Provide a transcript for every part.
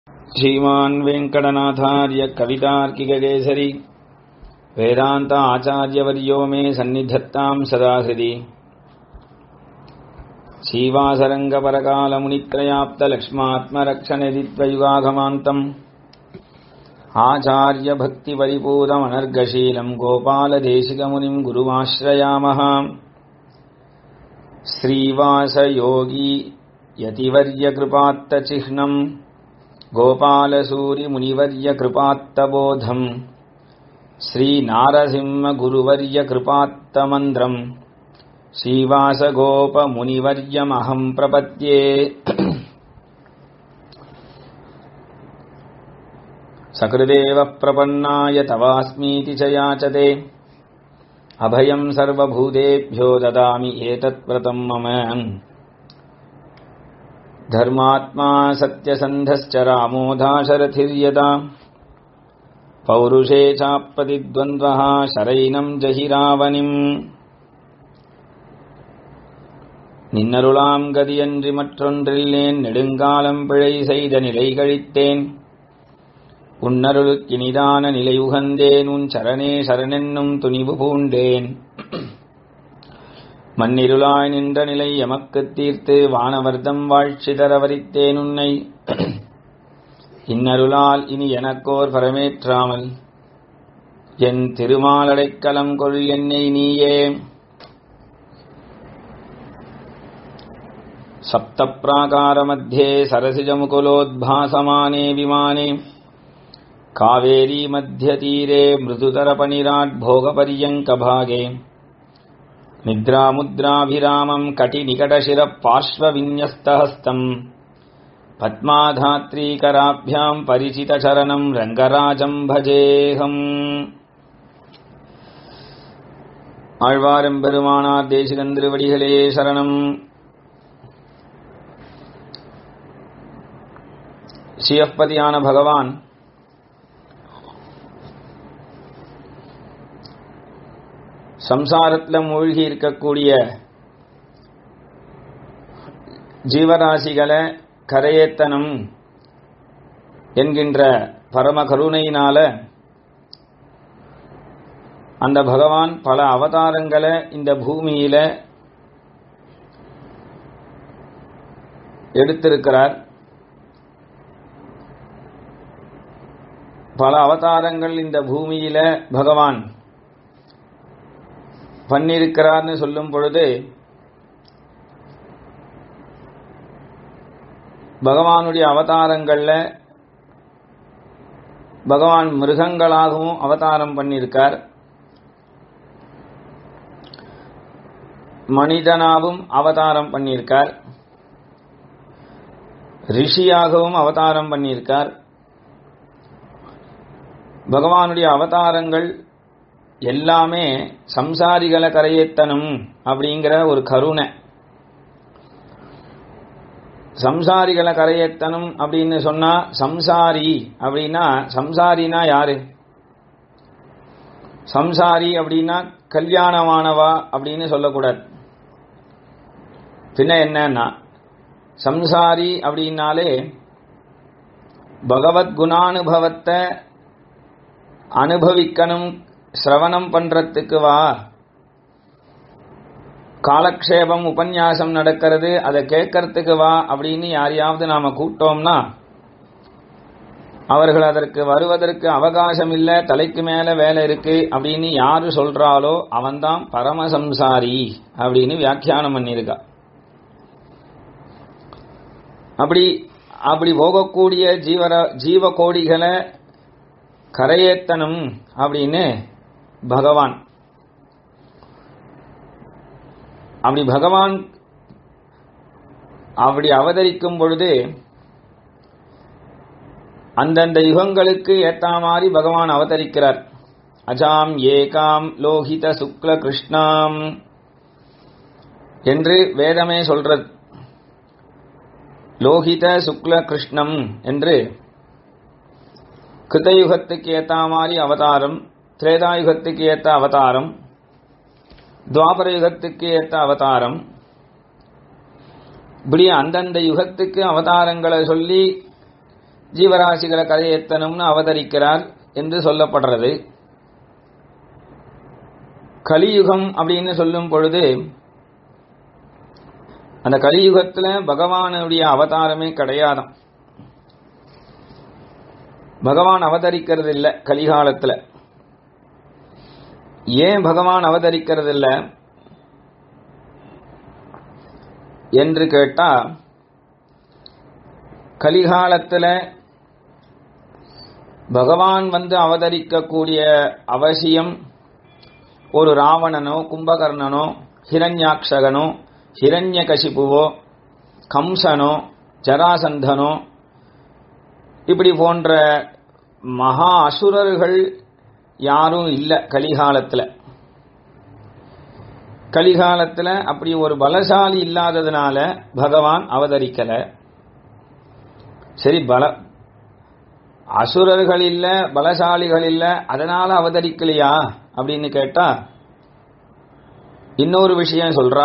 श्रीमान् वेङ्कटनाथार्य कवितार्किककेसरी वेदान्त आचार्यवर्यो मे सन्निधत्ताम् सदा हृदि श्रीवासरङ्गपरकालमुनित्रयाप्तलक्ष्मात्मरक्षणदित्वयुगागमान्तम् आचार्यभक्तिपरिपूतमनर्गशीलम् गोपालदेशिकमुनिम् गुरुमाश्रयामः श्रीवासयोगी यतिवर्यकृपात्तचिह्नम् गोपालसूरिमुनिवर्यकृपात्तबोधम् श्रीनारसिंहगुरुवर्यकृपात्तमन्त्रम् श्रीवासगोपमुनिवर्यमहम् प्रपद्ये सकृदेवः प्रपन्नाय तवास्मीति च याचते अभयम् सर्वभूतेभ्यो ददामि एतत्प्रतम् मम धर्मात्मा सत्यसन्धश्च रामो दाशरथिर्यदा पौरुषे चाप्रतिद्वन्द्वः शरैनम् जहिरावनिम् நின்னருளாம் கதியன்றி மற்றொன்றில்லேன் நெடுங்காலம் பிழை செய்த நிலை கழித்தேன் உன்னருளுக்கினிதான நிலை உகந்தேன் உன் சரணே சரணென்னும் துணிவு பூண்டேன் மண்ணிருளாய் நின்ற நிலை எமக்குத் தீர்த்து வானவர்தம் வாழ்ச்சி தரவரித்தேன் உன்னை இன்னருளால் இனி எனக்கோர் பரமேற்றாமல் என் திருமாலடைக்கலம் கொள் என்னை நீயே सप्तप्राकारमध्ये सरसिजमुकुलोद्भासमाने विमाने कावेरीमध्यतीरे मृदुतरपनिराड्भोगपर्यङ्कभागे निद्रामुद्राभिरामम् कटिनिकटशिरः पार्श्वविन्यस्तहस्तम् पद्माधात्रीकराभ्याम् परिचितचरणम् रङ्गराजम् भजेऽहम् ஆழ்வாரெம்பெருமானார் தேசிகந்திருவடிகளே சரணம் சிவப்பதியான பகவான் சம்சாரத்தில் மூழ்கி இருக்கக்கூடிய ஜீவராசிகளை கரையேத்தனம் என்கின்ற பரம கருணையினால அந்த பகவான் பல அவதாரங்களை இந்த பூமியில எடுத்திருக்கிறார் பல அவதாரங்கள் இந்த பூமியில பகவான் பண்ணிருக்கிறார்னு சொல்லும் பொழுது பகவானுடைய அவதாரங்கள்ல பகவான் மிருகங்களாகவும் அவதாரம் பண்ணியிருக்கார் மனிதனாகவும் அவதாரம் பண்ணியிருக்கார் ரிஷியாகவும் அவதாரம் பண்ணியிருக்கார் பகவானுடைய அவதாரங்கள் எல்லாமே சம்சாரிகளை கரையேத்தனும் அப்படிங்கிற ஒரு கருணை சம்சாரிகளை கரையேத்தனும் அப்படின்னு சொன்னா சம்சாரி அப்படின்னா சம்சாரினா யாரு சம்சாரி அப்படின்னா கல்யாணமானவா அப்படின்னு சொல்லக்கூடாது பின்ன என்னன்னா சம்சாரி அப்படின்னாலே பகவத் குணானுபவத்தை அனுபவிக்கணும் சிரவணம் பண்றதுக்கு வா காலக்ஷேபம் உபன்யாசம் நடக்கிறது அதை கேட்கறதுக்கு வா அப்படின்னு யாரையாவது நாம கூட்டோம்னா அவர்கள் அதற்கு வருவதற்கு அவகாசம் இல்லை தலைக்கு மேல வேலை இருக்கு அப்படின்னு யாரு சொல்றாலோ அவன்தான் பரமசம்சாரி அப்படின்னு வியாக்கியானம் பண்ணியிருக்கா அப்படி அப்படி போகக்கூடிய ஜீவர ஜீவ கோடிகளை கரையேத்தனும் அப்படின்னு பகவான் அப்படி பகவான் அப்படி அவதரிக்கும் பொழுது அந்தந்த யுகங்களுக்கு ஏத்த மாதிரி பகவான் அவதரிக்கிறார் அஜாம் ஏகாம் லோகித சுக்ல கிருஷ்ணாம் என்று வேதமே சொல்றது லோகித சுக்ல கிருஷ்ணம் என்று கிருத்தயுகத்துக்கு ஏத்த மாதிரி அவதாரம் திரேதாயுகத்துக்கு ஏத்த அவதாரம் துவாபர யுகத்துக்கு ஏத்த அவதாரம் இப்படி அந்தந்த யுகத்துக்கு அவதாரங்களை சொல்லி ஜீவராசிகளை கரையேத்தனும்னு அவதரிக்கிறார் என்று சொல்லப்படுறது கலியுகம் அப்படின்னு சொல்லும் பொழுது அந்த கலியுகத்துல பகவானுடைய அவதாரமே கிடையாதாம் பகவான் அவதரிக்கிறது இல்ல கலிகாலத்துல ஏன் பகவான் அவதரிக்கிறது இல்ல என்று கேட்டா கலிகாலத்துல பகவான் வந்து அவதரிக்கக்கூடிய அவசியம் ஒரு ராவணனோ கும்பகர்ணனோ ஹிரண்யாக்ஷகனோ ஹிரண்யகசிபுவோ கம்சனோ ஜராசந்தனோ இப்படி போன்ற மகா அசுரர்கள் யாரும் இல்லை கலிகாலத்தில் கலிகாலத்தில் அப்படி ஒரு பலசாலி இல்லாததுனால பகவான் அவதரிக்கல சரி பல அசுரர்கள் இல்ல பலசாலிகள் இல்ல அதனால அவதரிக்கலையா அப்படின்னு கேட்டா இன்னொரு விஷயம் சொல்றா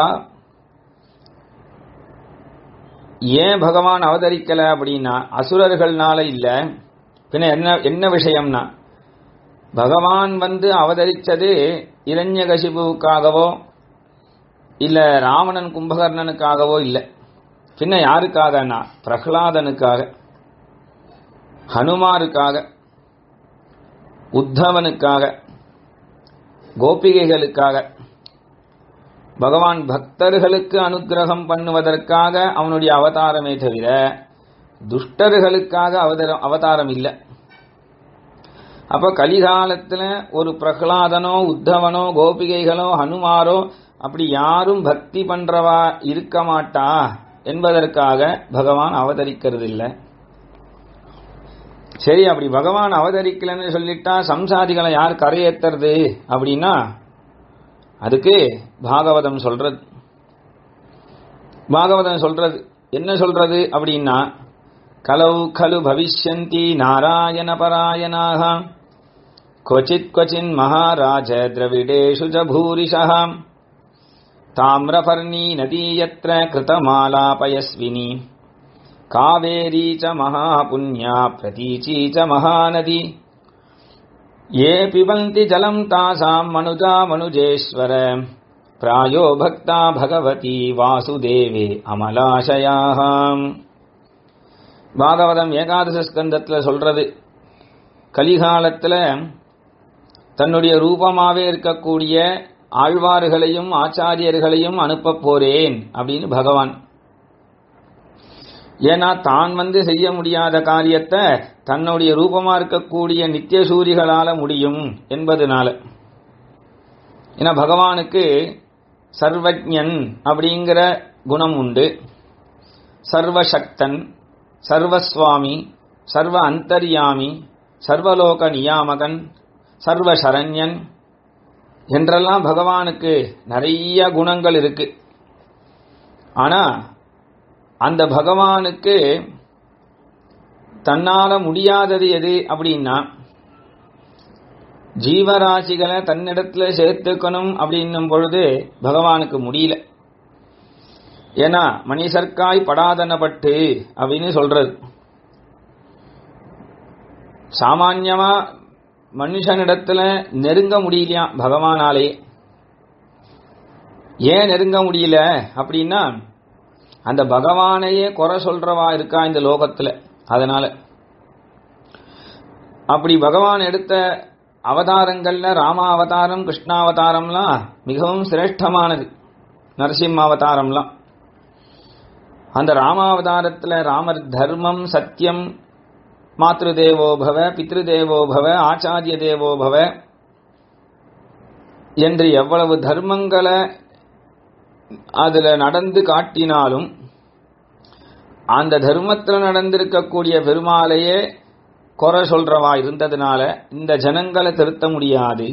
ஏன் பகவான் அவதரிக்கல அப்படின்னா அசுரர்கள்னால இல்ல பின்ன என்ன என்ன விஷயம்னா பகவான் வந்து அவதரிச்சது இரண்யகசிபுவுக்காகவோ இல்ல ராவணன் கும்பகர்ணனுக்காகவோ இல்லை பின்ன யாருக்காகனா பிரகலாதனுக்காக ஹனுமாருக்காக உத்தவனுக்காக கோபிகைகளுக்காக பகவான் பக்தர்களுக்கு அனுகிரகம் பண்ணுவதற்காக அவனுடைய அவதாரமே தவிர துஷ்டர்களுக்காக அவதரம் அவதாரம் இல்லை அப்ப கலிகாலத்துல ஒரு பிரகலாதனோ உத்தவனோ கோபிகைகளோ ஹனுமாரோ அப்படி யாரும் பக்தி பண்றவா இருக்க மாட்டா என்பதற்காக பகவான் அவதரிக்கிறது இல்லை சரி அப்படி பகவான் அவதரிக்கலன்னு சொல்லிட்டா சம்சாரிகளை யார் கரையேத்துறது அப்படின்னா அதுக்கு பாகவதம் சொல்றது பாகவதம் சொல்றது என்ன சொல்றது அப்படின்னா கலவு கலு பவிஷ்யந்தி நாராயண பராயணாக क्वचित् क्वचिन् महाराज द्रविडेषु च भूरिशः ताम्रपर्णी नदी यत्र कृतमालापयस्विनी कावेरी च महापुण्या प्रतीची च महानदी ये पिबन्ति जलम् तासाम् मनुजा मनुजेश्वर प्रायो भक्ता भगवती வாசுதேவே அமலாசயாக பாகவதம் ஏகாதச ஸ்கந்தத்துல சொல்றது கலிகாலத்துல தன்னுடைய ரூபமாவே இருக்கக்கூடிய ஆழ்வார்களையும் ஆச்சாரியர்களையும் அனுப்ப போறேன் அப்படின்னு பகவான் ஏன்னா தான் வந்து செய்ய முடியாத காரியத்தை தன்னுடைய ரூபமா இருக்கக்கூடிய நித்திய சூரிகளால முடியும் என்பதனால ஏன்னா பகவானுக்கு சர்வஜன் அப்படிங்கிற குணம் உண்டு சர்வசக்தன் சர்வஸ்வாமி சர்வ அந்தர்யாமி சர்வலோக நியாமகன் சர்வசரண்யன் என்றெல்லாம் பகவானுக்கு நிறைய குணங்கள் இருக்கு ஆனா அந்த பகவானுக்கு தன்னால முடியாதது எது அப்படின்னா ஜீவராசிகளை தன்னிடத்துல சேர்த்துக்கணும் அப்படின்னும் பொழுது பகவானுக்கு முடியல ஏன்னா மணிசர்க்காய் படாதனப்பட்டு அப்படின்னு சொல்றது சாமான்யமா மனுஷனிடத்துல நெருங்க முடியலையா பகவானாலே ஏன் நெருங்க முடியல அப்படின்னா அந்த பகவானையே குறை சொல்றவா இருக்கா இந்த லோகத்துல அதனால அப்படி பகவான் எடுத்த அவதாரங்கள்ல ராம அவதாரம் கிருஷ்ணாவதாரம்லாம் மிகவும் சிரேஷ்டமானது நரசிம்ம அவதாரம்லாம் அந்த ராமாவதாரத்துல ராமர் தர்மம் சத்தியம் மாத்ரு தேவோ பவ பித்ரு தேவோ பவ ஆச்சாரிய தேவோ பவ என்று எவ்வளவு தர்மங்களை அதுல நடந்து காட்டினாலும் அந்த தர்மத்தில் நடந்திருக்கக்கூடிய பெருமாளையே குறை சொல்றவா இருந்ததுனால இந்த ஜனங்களை திருத்த முடியாது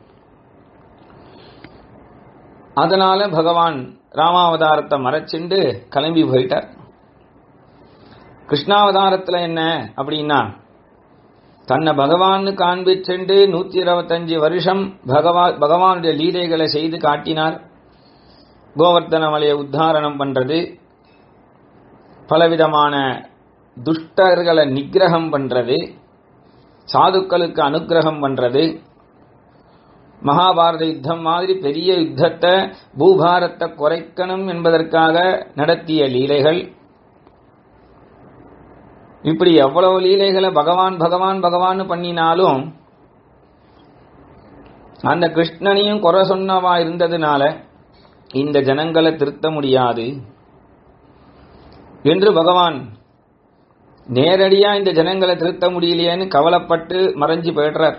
அதனால பகவான் ராமாவதாரத்தை மறைச்சிண்டு கிளம்பி போயிட்டார் கிருஷ்ணாவதாரத்துல என்ன அப்படின்னா தன்னை பகவான்னு காண்பிச்சுண்டு நூத்தி இருபத்தஞ்சு வருஷம் பகவா பகவானுடைய லீலைகளை செய்து காட்டினார் கோவர்த்தன மலையை உத்தாரணம் பண்றது பலவிதமான துஷ்டர்களை நிகிரகம் பண்றது சாதுக்களுக்கு அனுகிரகம் பண்றது மகாபாரத யுத்தம் மாதிரி பெரிய யுத்தத்தை பூபாரத்தை குறைக்கணும் என்பதற்காக நடத்திய லீலைகள் இப்படி எவ்வளவு லீலைகளை பகவான் பகவான் பகவான் பண்ணினாலும் அந்த கிருஷ்ணனையும் குறை சொன்னவா இருந்ததுனால இந்த ஜனங்களை திருத்த முடியாது என்று பகவான் நேரடியா இந்த ஜனங்களை திருத்த முடியலையேன்னு கவலைப்பட்டு மறைஞ்சு போயிடுறார்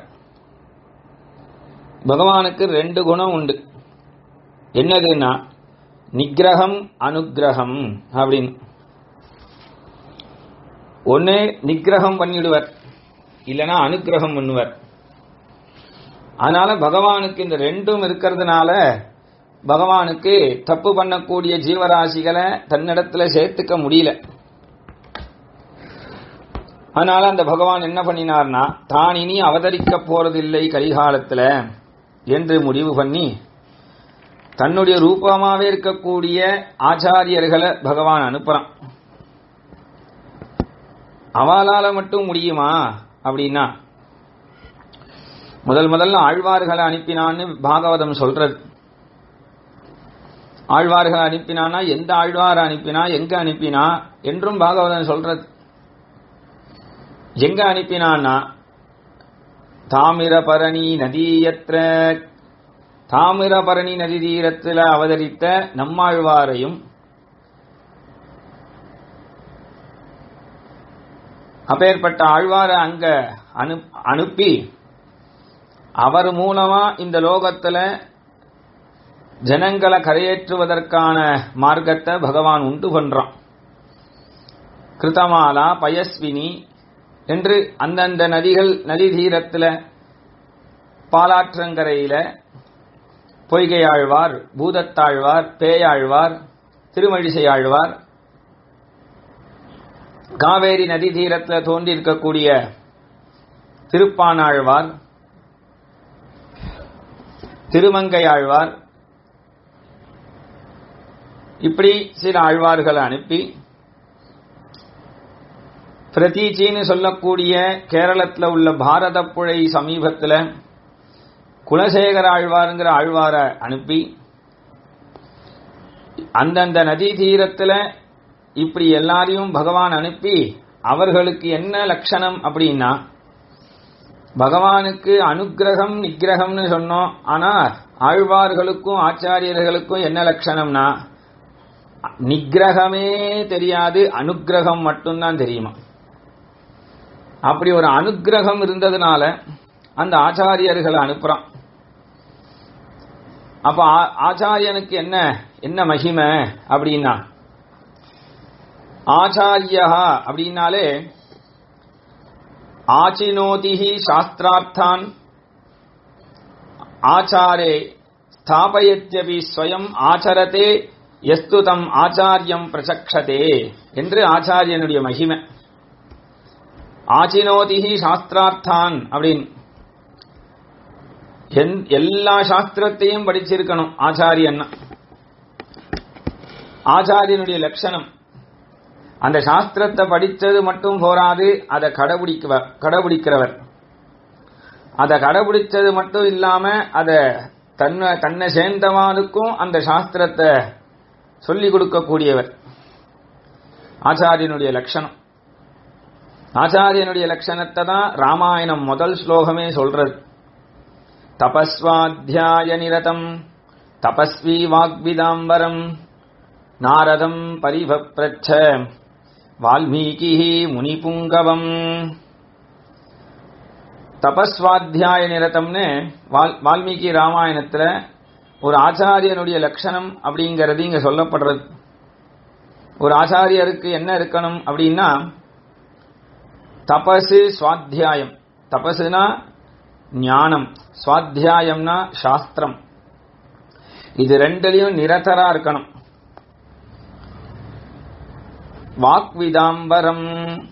பகவானுக்கு ரெண்டு குணம் உண்டு என்னதுன்னா நிகிரகம் அனுகிரகம் அப்படின்னு ஒன்னு நிகிரகம் பண்ணிடுவர் இல்லனா அனுகிரகம் பண்ணுவர் அதனால பகவானுக்கு இந்த ரெண்டும் இருக்கிறதுனால பகவானுக்கு தப்பு பண்ணக்கூடிய ஜீவராசிகளை தன்னிடத்துல சேர்த்துக்க முடியல அதனால அந்த பகவான் என்ன பண்ணினார்னா தான் இனி அவதரிக்க போறதில்லை கரிகாலத்துல என்று முடிவு பண்ணி தன்னுடைய ரூபமாவே இருக்கக்கூடிய ஆச்சாரியர்களை பகவான் அனுப்புறான் அவளால மட்டும் முடியுமா அப்படின்னா முதல் முதல்ல ஆழ்வார்களை அனுப்பினான்னு பாகவதம் சொல்றது ஆழ்வார்களை அனுப்பினானா எந்த ஆழ்வார அனுப்பினா எங்க அனுப்பினா என்றும் பாகவதம் சொல்றது எங்க அனுப்பினான்னா தாமிரபரணி நதியற்ற தாமிரபரணி நதி தீரத்தில் அவதரித்த நம்மாழ்வாரையும் அப்பேற்பட்ட ஆழ்வாரை அங்க அனு அனுப்பி அவர் மூலமா இந்த லோகத்துல ஜனங்களை கரையேற்றுவதற்கான மார்க்கத்தை பகவான் உண்டு பண்றான் கிருதமாலா பயஸ்வினி என்று அந்தந்த நதிகள் நதி தீரத்துல பாலாற்றங்கரையில பொய்கையாழ்வார் பூதத்தாழ்வார் பேயாழ்வார் திருமழிசையாழ்வார் காவேரி நதி தீரத்தில் தோன்றியிருக்கக்கூடிய திருப்பானாழ்வார் திருமங்கையாழ்வார் இப்படி சில ஆழ்வார்களை அனுப்பி பிரதீச்சின்னு சொல்லக்கூடிய கேரளத்தில் உள்ள பாரத புழை சமீபத்தில் குலசேகர ஆழ்வாருங்கிற ஆழ்வாரை அனுப்பி அந்தந்த நதி தீரத்தில் இப்படி எல்லாரையும் பகவான் அனுப்பி அவர்களுக்கு என்ன லட்சணம் அப்படின்னா பகவானுக்கு அனுகிரகம் நிகிரகம்னு சொன்னோம் ஆனா ஆழ்வார்களுக்கும் ஆச்சாரியர்களுக்கும் என்ன லட்சணம்னா நிகிரகமே தெரியாது அனுகிரகம் மட்டும்தான் தெரியுமா அப்படி ஒரு அனுகிரகம் இருந்ததுனால அந்த ஆச்சாரியர்களை அனுப்புறான் அப்ப ஆச்சாரியனுக்கு என்ன என்ன மகிமை அப்படின்னா ஆச்சாரியா அப்படின்னாலே ஆச்சினோதிஹி சாஸ்திரார்த்தான் ஆச்சாரே ஸ்தாபயத்யபி ஸ்வயம் ஆச்சரத்தே எஸ்து தம் ஆச்சாரியம் பிரசக்ஷதே என்று ஆச்சாரியனுடைய மகிமை ஆச்சினோதிஹி சாஸ்திரார்த்தான் அப்படின்னு எல்லா சாஸ்திரத்தையும் படிச்சிருக்கணும் ஆச்சாரியன்னா ஆச்சாரியனுடைய லட்சணம் அந்த சாஸ்திரத்தை படித்தது மட்டும் போராது அதை கடைபிடிக்க கடைபிடிக்கிறவர் அதை கடைபிடிச்சது மட்டும் இல்லாம அதை தன்னை தன்னை சேர்ந்தவானுக்கும் அந்த சாஸ்திரத்தை சொல்லிக் கொடுக்கக்கூடியவர் ஆச்சாரியனுடைய லட்சணம் ஆச்சாரியனுடைய லட்சணத்தை தான் ராமாயணம் முதல் ஸ்லோகமே சொல்றது தபஸ்வாத்தியாய நிரதம் தபஸ்வி வாக்விதாம்பரம் நாரதம் பரிபப்ரச்ச வால்மீகி முனிபுங்கவம் தபஸ்வாத்தியாய நிரதம்னு வால்மீகி ராமாயணத்துல ஒரு ஆச்சாரியனுடைய லட்சணம் அப்படிங்கிறது இங்க சொல்லப்படுறது ஒரு ஆச்சாரியருக்கு என்ன இருக்கணும் அப்படின்னா தபசு சுவாத்தியாயம் தபசுனா ஞானம் சுவாத்தியாயம்னா சாஸ்திரம் இது ரெண்டுலயும் நிரதரா இருக்கணும் வாக்விதாம்பரம்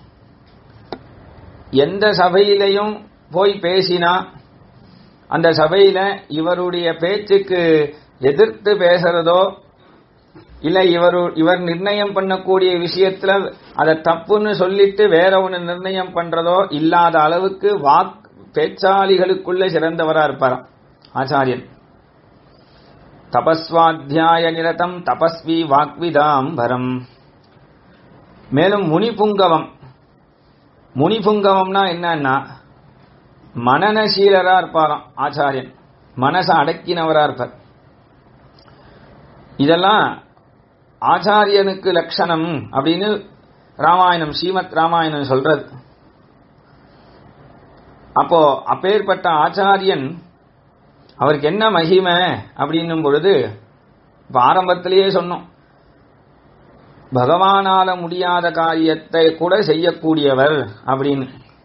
எந்த சபையிலையும் போய் பேசினா அந்த சபையில இவருடைய பேச்சுக்கு எதிர்த்து பேசுறதோ இல்ல இவர் இவர் நிர்ணயம் பண்ணக்கூடிய விஷயத்துல அதை தப்புன்னு சொல்லிட்டு வேற ஒன்னு நிர்ணயம் பண்றதோ இல்லாத அளவுக்கு வாக் பேச்சாளிகளுக்குள்ள சிறந்தவரா இருப்பாராம் ஆச்சாரியன் தபஸ்வாத்தியாய நிரதம் தபஸ்வி வாக்விதாம்பரம் மேலும் முனிபுங்கவம் முனிபுங்கவம்னா என்னன்னா மனநசீலரா இருப்பாராம் ஆச்சாரியன் மனசை அடக்கினவரா இருப்பார் இதெல்லாம் ஆச்சாரியனுக்கு லட்சணம் அப்படின்னு ராமாயணம் ஸ்ரீமத் ராமாயணம் சொல்றது அப்போ அப்பேற்பட்ட ஆச்சாரியன் அவருக்கு என்ன மகிமை அப்படின்னும் பொழுது இப்ப ஆரம்பத்திலேயே சொன்னோம் பகவானால முடியாத காரியத்தை கூட செய்யக்கூடியவர் அப்படின்னு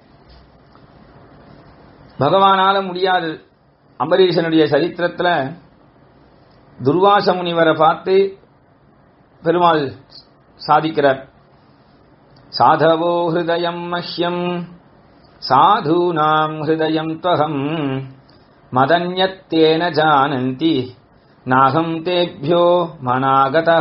பகவானால முடியாது அம்பரீஷனுடைய சரித்திரத்துல துர்வாச முனிவரை பார்த்து பெருமாள் சாதிக்கிறார் சாதவோ ஹிருதயம் மஹ்யம் சாதூனாம் ஹிருதயம் துவகம் மதன்யத்தேன ஜானந்தி நாகம் தேபியோ மனாகதா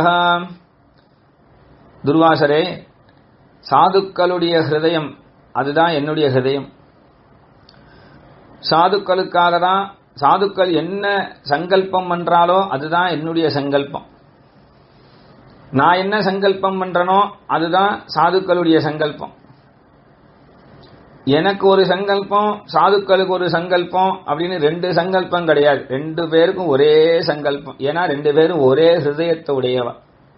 துர்வாசரே சாதுக்களுடைய ஹிருதயம் அதுதான் என்னுடைய ஹிருதயம் சாதுக்களுக்காக தான் சாதுக்கள் என்ன சங்கல்பம் பண்றாலோ அதுதான் என்னுடைய சங்கல்பம் நான் என்ன சங்கல்பம் பண்றனோ அதுதான் சாதுக்களுடைய சங்கல்பம் எனக்கு ஒரு சங்கல்பம் சாதுக்களுக்கு ஒரு சங்கல்பம் அப்படின்னு ரெண்டு சங்கல்பம் கிடையாது ரெண்டு பேருக்கும் ஒரே சங்கல்பம் ஏன்னா ரெண்டு பேரும் ஒரே ஹிருதயத்தை உடையவா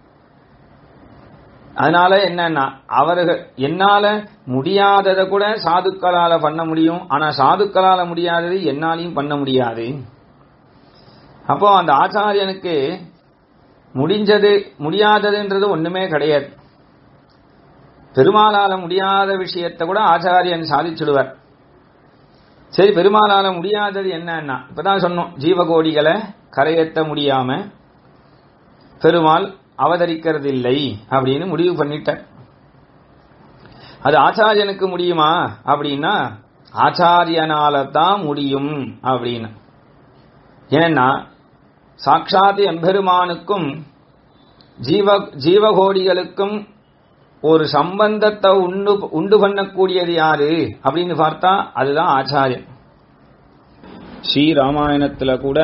அதனால என்னன்னா அவர்கள் என்னால முடியாததை கூட சாதுக்களால பண்ண முடியும் ஆனா சாதுக்களால முடியாதது என்னாலையும் பண்ண முடியாது அப்போ அந்த ஆச்சாரியனுக்கு முடிஞ்சது முடியாததுன்றது ஒண்ணுமே கிடையாது பெருமாளால முடியாத விஷயத்தை கூட ஆச்சாரியன் சாதிச்சுடுவார் சரி பெருமாளால முடியாதது என்னன்னா இப்பதான் சொன்னோம் ஜீவகோடிகளை கரையேற்ற முடியாம பெருமாள் அவதரிக்கிறது இல்லை அப்படின்னு முடிவு பண்ணிட்டார் அது ஆச்சாரியனுக்கு முடியுமா அப்படின்னா ஆச்சாரியனால தான் முடியும் அப்படின்னு ஏன்னா சாட்சாத் எம்பெருமானுக்கும் ஜீவ ஜீவகோடிகளுக்கும் ஒரு சம்பந்தத்தை உண்டு உண்டு பண்ணக்கூடியது யாரு அப்படின்னு பார்த்தா அதுதான் ஆச்சாரியன் ஸ்ரீராமாயணத்துல கூட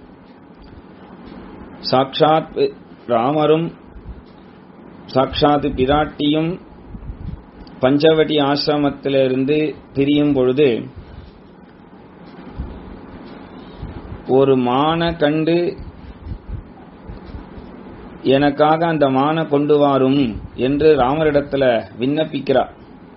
சாட்சாத் ராமரும் சாட்சாத் பிராட்டியும் பஞ்சவடி ஆசிரமத்திலிருந்து பிரியும் பொழுது ஒரு மான கண்டு எனக்காக அந்த மான கொண்டு வாரும் என்று ராமரிடத்துல விண்ணப்பிக்கிறார்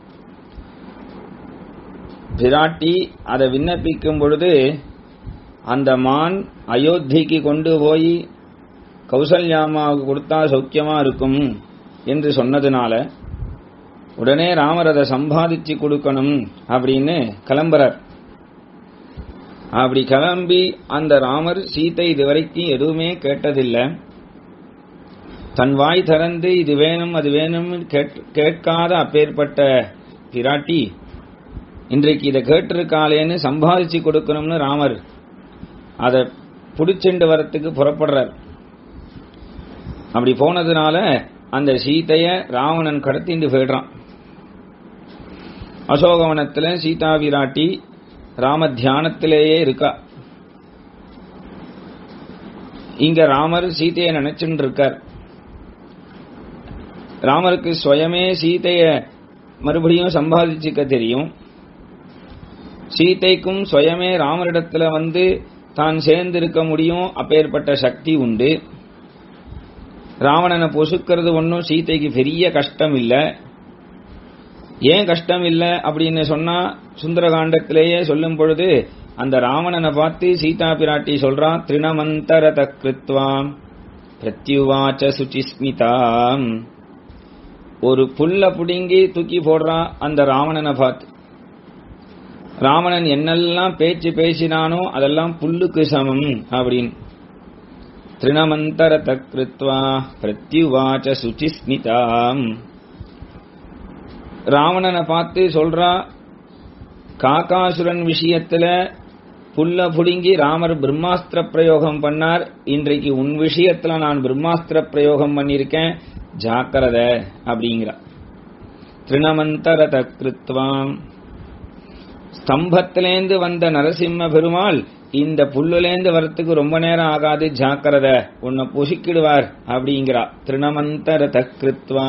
பிராட்டி அதை விண்ணப்பிக்கும் பொழுது அந்த மான் அயோத்திக்கு கொண்டு போய் கௌசல்யாமாவுக்கு கொடுத்தா சௌக்கியமா இருக்கும் என்று சொன்னதுனால உடனே ராமர் அதை சம்பாதிச்சு கொடுக்கணும் அப்படின்னு கிளம்புறார் அப்படி கிளம்பி அந்த ராமர் சீத்தை இதுவரைக்கும் எதுவுமே கேட்டதில்லை தன் வாய் திறந்து இது வேணும் அது வேணும் கேட்காத அப்பேற்பட்ட பிராட்டி இன்றைக்கு இதை கேட்டிருக்காளேன்னு சம்பாதிச்சு கொடுக்கணும்னு ராமர் அதை புடிச்சுண்டு வரத்துக்கு புறப்படுறார் அப்படி போனதுனால அந்த சீதைய ராவணன் கடத்திண்டு போயிடுறான் அசோகவனத்துல சீதா விராட்டி ராம தியானத்திலேயே இருக்கா இங்க ராமர் சீதையை நினைச்சுட்டு இருக்கார் ராமருக்கு சுயமே சீதைய மறுபடியும் சம்பாதிச்சுக்க தெரியும் சீதைக்கும் சுயமே ராமரிடத்துல வந்து தான் சேர்ந்திருக்க முடியும் அப்பேற்பட்ட சக்தி உண்டு ராவணனை பொசுக்கிறது ஒன்றும் சீதைக்கு பெரிய கஷ்டம் இல்லை ஏன் கஷ்டம் இல்லை அப்படின்னு சொன்னா சுந்தரகாண்டத்திலேயே சொல்லும் பொழுது அந்த ராவணனை பார்த்து சீதா பிராட்டி சொல்றா திருணமந்தரத கிருத்வாம் பிரத்யுவாச்ச சுச்சிஸ்மிதாம் ஒரு புல்ல புடுங்கி தூக்கி போடுறான் அந்த ராவணனை பார்த்து ராவணன் என்னெல்லாம் பேச்சு பேசினானோ அதெல்லாம் புல்லுக்கு சமம் அப்படின்னு திருணமந்தரத கிருத்வா பிரத்யுவாச்ச சுச்சிஸ்மிதாம் ராவணனை பார்த்து சொல்றா காக்காசுரன் விஷயத்துல புல்ல புடுங்கி ராமர் பிரம்மாஸ்திர பிரயோகம் பண்ணார் இன்றைக்கு உன் விஷயத்துல நான் பிரம்மாஸ்திர பிரயோகம் பண்ணியிருக்கேன் ஜாக்கிரத அப்படிங்கிறார் திருணமந்தரத கிருத்வாம் ஸ்தம்பத்திலேந்து வந்த நரசிம்ம பெருமாள் இந்த புல்லுலேந்து வரத்துக்கு ரொம்ப நேரம் ஆகாது ஜாக்கிரத உன்னை புசிக்கிடுவார் அப்படிங்கிறா திருணமந்தரத கிருத்வா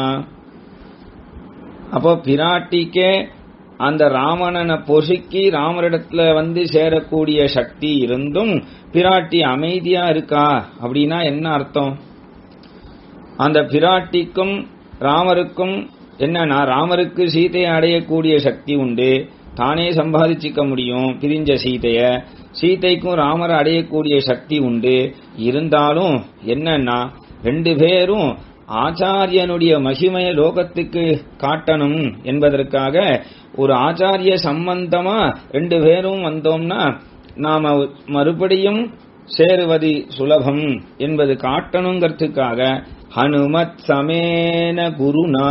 அப்போ பிராட்டிக்கே அந்த ராவணனை பொசுக்கி ராமரிடத்துல வந்து சேரக்கூடிய சக்தி இருந்தும் பிராட்டி அமைதியா இருக்கா அப்படின்னா என்ன அர்த்தம் அந்த பிராட்டிக்கும் ராமருக்கும் என்னன்னா ராமருக்கு சீதையை அடையக்கூடிய சக்தி உண்டு தானே சம்பாதிச்சுக்க முடியும் பிரிஞ்ச சீதைய சீதைக்கும் ராமரை அடையக்கூடிய சக்தி உண்டு இருந்தாலும் என்னன்னா ரெண்டு பேரும் ஆச்சாரியனுடைய மகிமைய லோகத்துக்கு காட்டணும் என்பதற்காக ஒரு ஆச்சாரிய சம்பந்தமா ரெண்டு பேரும் வந்தோம்னா நாம மறுபடியும் சேருவது சுலபம் என்பது காட்டணுங்கிறதுக்காக ஹனுமத் சமேன குருனா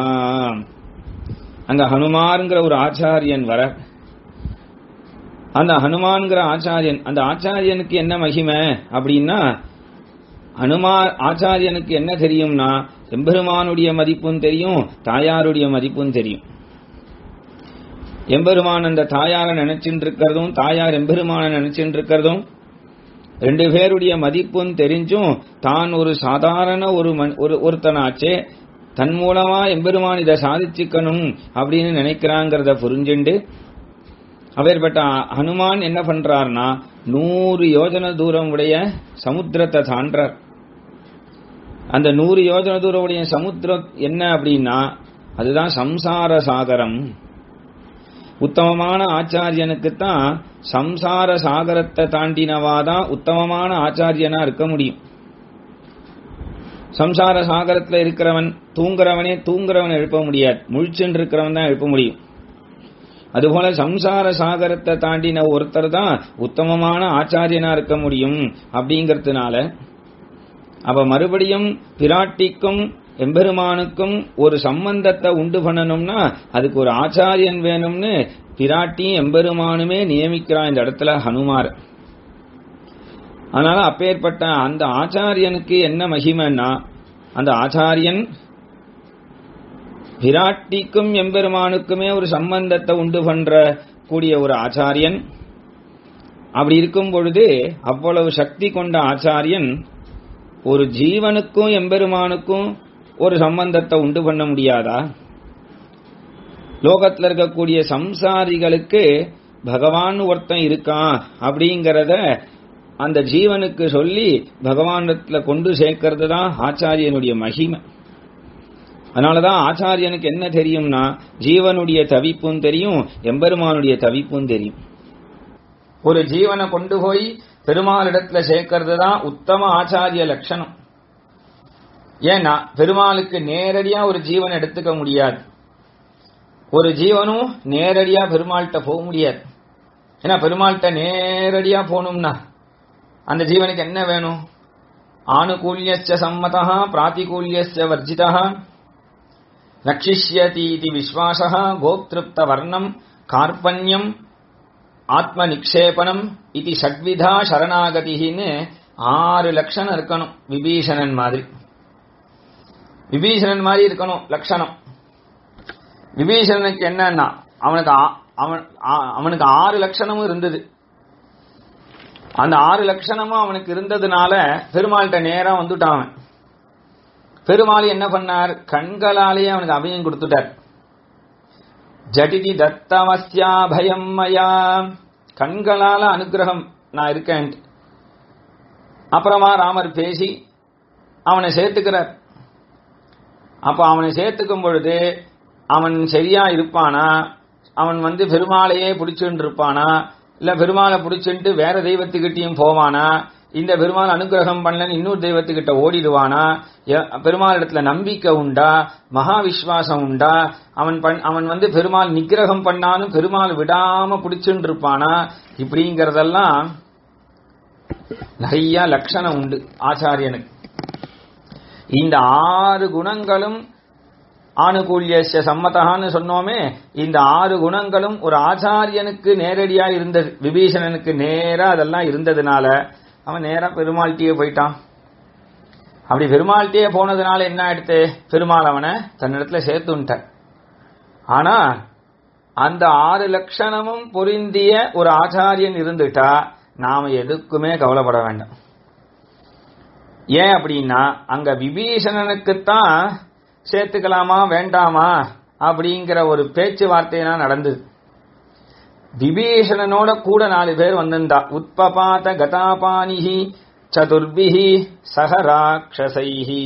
அங்க ஹனுமான்ங்கிற ஒரு ஆச்சாரியன் வர அந்த ஹனுமான்கிற ஆச்சாரியன் அந்த ஆச்சாரியனுக்கு என்ன மகிமை அப்படின்னா ஹனுமா ஆச்சாரியனுக்கு என்ன தெரியும்னா எம்பெருமானுடைய மதிப்பும் தெரியும் தாயாருடைய மதிப்பும் தெரியும் எம்பெருமான் அந்த தாயாரை நினைச்சுட்டு இருக்கிறதும் தாயார் எம்பெருமான நினைச்சுட்டு இருக்கிறதும் ரெண்டு பேருடைய மதிப்பும் தெரிஞ்சும் தான் ஒரு சாதாரண ஒரு ஒரு ஒருத்தனாச்சே தன் மூலமா எம்பெருமான் இதை சாதிச்சுக்கணும் அப்படின்னு நினைக்கிறாங்கிறத புரிஞ்சுண்டு அவர்பட்ட ஹனுமான் என்ன பண்றார்னா நூறு யோஜன தூரம் உடைய சமுத்திரத்தை தாண்டார் அந்த நூறு யோஜன தூரம் உடைய சமுத்திரம் என்ன அப்படின்னா அதுதான் சம்சார சாகரம் உத்தமமான ஆச்சாரியனுக்குத்தான் சம்சார சாகரத்தை தாண்டினவாதான் உத்தமமான ஆச்சாரியனா இருக்க முடியும் சம்சார சாகரத்துல இருக்கிறவன் தூங்குறவனே தூங்குறவன் எழுப்ப முடியாது முழிச்சுன்னு இருக்கிறவன் தான் எழுப்ப முடியும் அதுபோல சம்சார சாகரத்தை தாண்டின ஒருத்தர் தான் உத்தமமான ஆச்சாரியனா இருக்க முடியும் அப்படிங்கறதுனால அவ மறுபடியும் பிராட்டிக்கும் எம்பெருமானுக்கும் ஒரு சம்பந்தத்தை உண்டு பண்ணணும்னா அதுக்கு ஒரு ஆச்சாரியன் வேணும்னு பிராட்டியும் எம்பெருமானுமே நியமிக்கிறான் இந்த இடத்துல ஹனுமார் அதனால அப்பேற்பட்ட அந்த ஆச்சாரியனுக்கு என்ன மகிமைன்னா அந்த ஆச்சாரியன் பிராட்டிக்கும் எம்பெருமானுக்குமே ஒரு சம்பந்தத்தை உண்டு பண்ற கூடிய ஒரு ஆச்சாரியன் அப்படி இருக்கும் பொழுது அவ்வளவு சக்தி கொண்ட ஆச்சாரியன் ஒரு ஜீவனுக்கும் எம்பெருமானுக்கும் ஒரு சம்பந்தத்தை உண்டு பண்ண முடியாதா லோகத்துல இருக்கக்கூடிய சம்சாரிகளுக்கு பகவான் ஒருத்தன் இருக்கான் அப்படிங்கறத அந்த ஜீவனுக்கு சொல்லி பகவானத்துல கொண்டு சேர்க்கறது தான் ஆச்சாரியனுடைய மகிமை அதனாலதான் ஆச்சாரியனுக்கு என்ன தெரியும்னா ஜீவனுடைய தவிப்பும் தெரியும் எம்பெருமானுடைய தவிப்பும் தெரியும் ஒரு ஜீவனை கொண்டு போய் பெருமாளிடத்துல சேர்க்கறது தான் உத்தம ஆச்சாரிய லட்சணம் ஏன்னா பெருமாளுக்கு நேரடியா ஒரு ஜீவன் எடுத்துக்க முடியாது ஒரு ஜீவனும் நேரடியா பெருமாள்கிட்ட போக முடியாது ஏன்னா பெருமாள்கிட்ட நேரடியா போகணும்னா அந்த ஜீவனுக்கு என்ன வேணும் ஆணுகூல்யச்ச சம்மதா பிராத்திகூல்யச்ச வர்ஜிதா ரட்சிஷ்யதீதி விஸ்வாசா கோப்திருப்த வர்ணம் கார்பண்யம் ஆத்ம நிக்ஷேபனம் இது ஷட்விதா சரணாகதின்னு ஆறு லட்சணம் இருக்கணும் விபீஷணன் மாதிரி விபீஷணன் மாதிரி இருக்கணும் லட்சணம் விபீஷணனுக்கு என்னன்னா அவனுக்கு அவன் அவனுக்கு ஆறு லட்சணமும் இருந்தது அந்த ஆறு லட்சணமும் அவனுக்கு இருந்ததுனால பெருமாள்கிட்ட நேரா வந்துட்டான் அவன் பெருமாள் என்ன பண்ணார் கண்களாலேயே அவனுக்கு அபயம் கொடுத்துட்டார் ஜடிதி தத்தமஸ்யா பயம் மயா கண்களால அனுகிரகம் நான் இருக்கேன் அப்புறமா ராமர் பேசி அவனை சேர்த்துக்கிறார் அப்ப அவனை சேர்த்துக்கும் பொழுது அவன் சரியா இருப்பானா அவன் வந்து பெருமாளையே பிடிச்சுட்டு இருப்பானா இல்ல பெருமாளை பிடிச்சிட்டு வேற தெய்வத்துக்கிட்டையும் போவானா இந்த பெருமாள் அனுகிரகம் பண்ணலன்னு இன்னொரு தெய்வத்துக்கிட்ட ஓடிடுவானா பெருமாள் இடத்துல நம்பிக்கை உண்டா மகா விஸ்வாசம் உண்டா அவன் அவன் வந்து பெருமாள் நிகிரகம் பண்ணாலும் பெருமாள் விடாம பிடிச்சுட்டு இருப்பானா இப்படிங்கறதெல்லாம் நிறைய லட்சணம் உண்டு ஆச்சாரியனுக்கு இந்த ஆறு குணங்களும் ஆணுகூல்யஸ்ய சம்மதகான்னு சொன்னோமே இந்த ஆறு குணங்களும் ஒரு ஆச்சாரியனுக்கு நேரடியா இருந்தது விபீஷணனுக்கு நேரா அதெல்லாம் இருந்ததுனால அவன் நேரா பெருமாள்கிட்டயே போயிட்டான் அப்படி பெருமாள்கிட்டயே போனதுனால என்ன ஆயிடுத்து பெருமாள் அவனை தன்னிடத்துல சேர்த்துட்டான் ஆனா அந்த ஆறு லட்சணமும் பொருந்திய ஒரு ஆச்சாரியன் இருந்துட்டா நாம எதுக்குமே கவலைப்பட வேண்டாம் ஏன் அப்படின்னா அங்க விபீஷணனுக்குத்தான் சேர்த்துக்கலாமா வேண்டாமா அப்படிங்கிற ஒரு பேச்சுவார்த்தையெல்லாம் நடந்தது விபீஷணனோட கூட நாலு பேர் வந்திருந்தா உத்பபாத கதாபானிஹி சதுர்பிஹி சகராட்சசைஹி